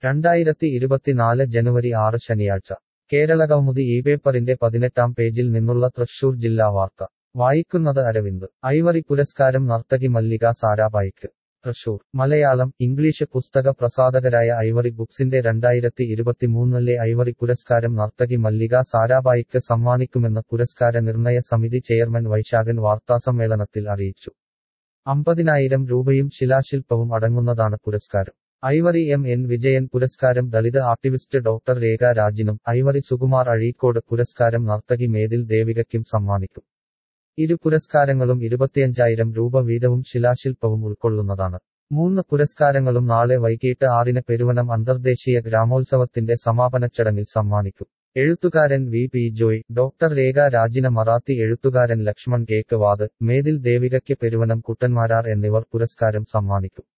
രണ്ടായിരത്തി ഇരുപത്തിനാല് ജനുവരി ആറ് ശനിയാഴ്ച കേരളകൗമുദി ഈ പേപ്പറിന്റെ പതിനെട്ടാം പേജിൽ നിന്നുള്ള തൃശൂർ ജില്ലാ വാർത്ത വായിക്കുന്നത് അരവിന്ദ് ഐവറി പുരസ്കാരം നർത്തകി മല്ലിക സാരാഭായിക്ക് തൃശൂർ മലയാളം ഇംഗ്ലീഷ് പുസ്തക പ്രസാധകരായ ഐവറി ബുക്സിന്റെ രണ്ടായിരത്തി ഇരുപത്തിമൂന്നിലെ ഐവറി പുരസ്കാരം നർത്തകി മല്ലിക സാരാഭായിക്ക് സമ്മാനിക്കുമെന്ന് പുരസ്കാര നിർണയ സമിതി ചെയർമാൻ വൈശാഖൻ വാർത്താസമ്മേളനത്തിൽ അറിയിച്ചു അമ്പതിനായിരം രൂപയും ശിലാശില്പവും അടങ്ങുന്നതാണ് പുരസ്കാരം ഐവറി എം എൻ വിജയൻ പുരസ്കാരം ദളിത് ആക്ടിവിസ്റ്റ് ഡോക്ടർ രേഖ രാജിനും ഐവറി സുകുമാർ അഴീക്കോട് പുരസ്കാരം നർത്തകി മേതിൽ ദേവികയ്ക്കും സമ്മാനിക്കും ഇരു പുരസ്കാരങ്ങളും ഇരുപത്തിയഞ്ചായിരം രൂപ വീതവും ശിലാശില്പവും ഉൾക്കൊള്ളുന്നതാണ് മൂന്ന് പുരസ്കാരങ്ങളും നാളെ വൈകിട്ട് ആറിന് പെരുവനം അന്തർദേശീയ ഗ്രാമോത്സവത്തിന്റെ സമാപന ചടങ്ങിൽ സമ്മാനിക്കും എഴുത്തുകാരൻ V P Joy doctor Rekha രാജിന മറാത്തി എഴുത്തുകാരൻ ലക്ഷ്മൺ കേക്ക് വാദ് മേതിൽ ദേവികയ്ക്ക് പെരുവനം കുട്ടന്മാരാർ എന്നിവർ പുരസ്കാരം സമ്മാനിക്കും